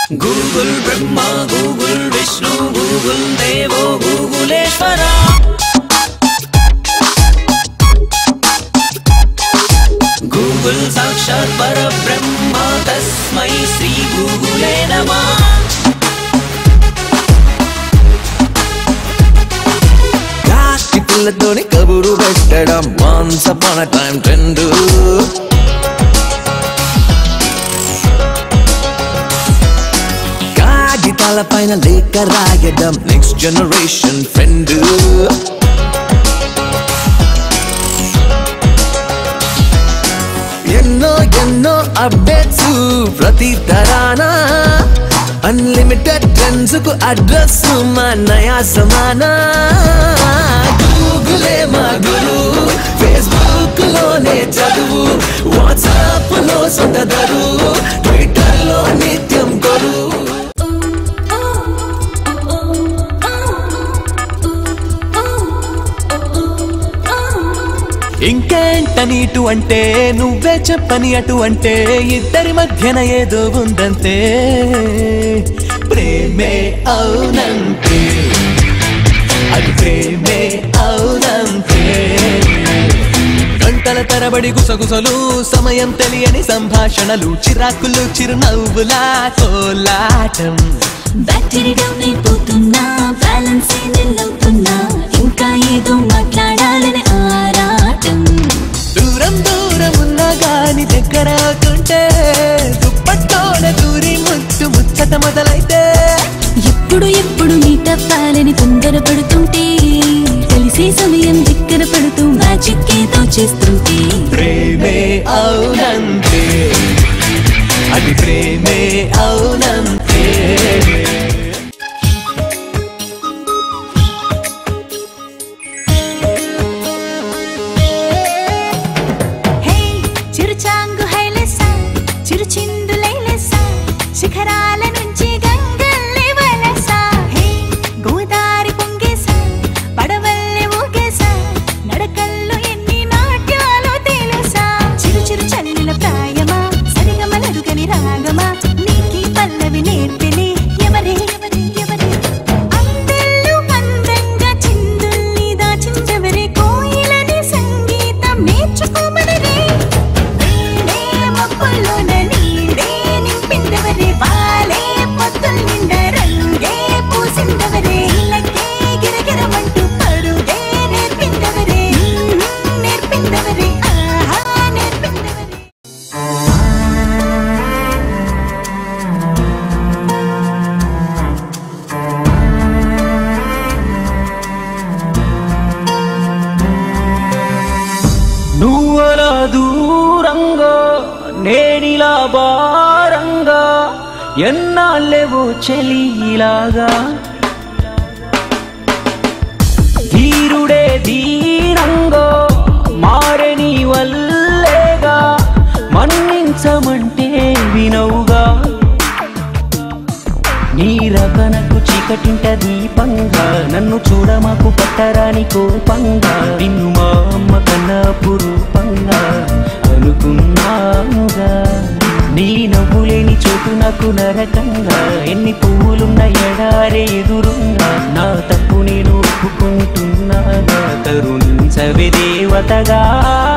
Google Brahma Google Vishnu Google దేవో గూగులేశ్వర Google సాక్షాత్ పరబ్రహ్మ తస్మై శ్రీ గూగులే నమః కాకి పిల్లతోని కబురు పెట్టడం వన్స్ అపాన్ టైం ట్రెండ్ కాగితాల పైన లేఖ రాయడం నెక్స్ట్ జనరేషన్ ఫ్రెండ్ ఎన్నో ఎన్నో అప్డేట్స్ ప్రతి తరాన అన్లిమిటెడ్ ట్రెండ్స్ కు అడ్రస్ మా నయా సమానా గూగులే మా గురు ఫేస్బుక్ లోనే చదువు వాట్సాప్ లో సొంతదరు ట్విట్టర్ లో నిత్యం కొరు ఇంకేంటని ఇటు అంటే నువ్వే చెప్పని అటు అంటే ఇద్దరి మధ్యన ఏదో ఉందంతే ప్రేమే అవునంతే అది ప్రేమే అవునంతే గంటల తరబడి గుసగుసలు సమయం తెలియని సంభాషణలు చిరాకులు చిరునవ్వులా కోలాటం బ్యాటరీ డౌన్ అయిపోతున్నా బ్యాలెన్స్ అవుతున్నా ఇంకా ఏదో మాట్లాడాలని ఆరాటం దూరం దూరం ఉన్నా గాని దగ్గర అవుతుంటే దుప్పట్లోన దూరి ముచ్చు ముచ్చట మొదలైతే ఎప్పుడు ఎప్పుడు మీటప్పాలని తొందర పడుతుంటే కలిసే సమయం దగ్గర పడుతూ మ్యాజిక్ ఏదో చేస్తుంటే ప్రేమే అవునంతే అది ప్రేమే అవునంతే హే చిరుచాంగు హైలెసా చిరు చిందులైలెసా శిఖరాల నుంచి గంగల్లే వలసా హే గోదారి పొంగేసా పడవల్లే ఊగేసా నడకల్లో ఎన్ని నాట్యాలు తెలుసా చిరు చిరు చల్లిన ప్రాయమా సరిగమలరుగని రాగమా నీకి పల్లవి నేర్పెనే ఎవరే ఎవరే ఎవరే అందెల్లు అందంగా చిందుల్ని దాచించవరే కోయిలని సంగీతం నేర్చుకోమనరే నీడే మబ్బుల్లోన నీడే నింపిందవరే పాలే పొత్తుల నిండా రంగే పూసిందవరే ఇళ్ళకే గిరగిరమంటూ పరుగే నేర్పిందవరే నేర్పిందవరే ఆహా నేర్పిందవరే నువ్వలా దూరంగా నేనిలా భారంగా ఎన్నాళ్ళేవో చెలిలాగా ధీరుడే ధీరంగా మారని వల్లేగా మన్నించమంటే వినవుగా నీ రకనకు చీకటింట దీపంగా నన్ను చూడమాకు పట్టరాని కోపంగా నిన్ను మా అమ్మ కన్నా పురూపంగా అనుకున్నానుగా నీ నవ్వులేని చోటు నాకు నరకంగా ఎన్ని పువ్వులున్న ఎడారే ఎదురుంగా నా తప్పు నేను ఒప్పుకుంటున్నాగా కరుణించవే దేవతగా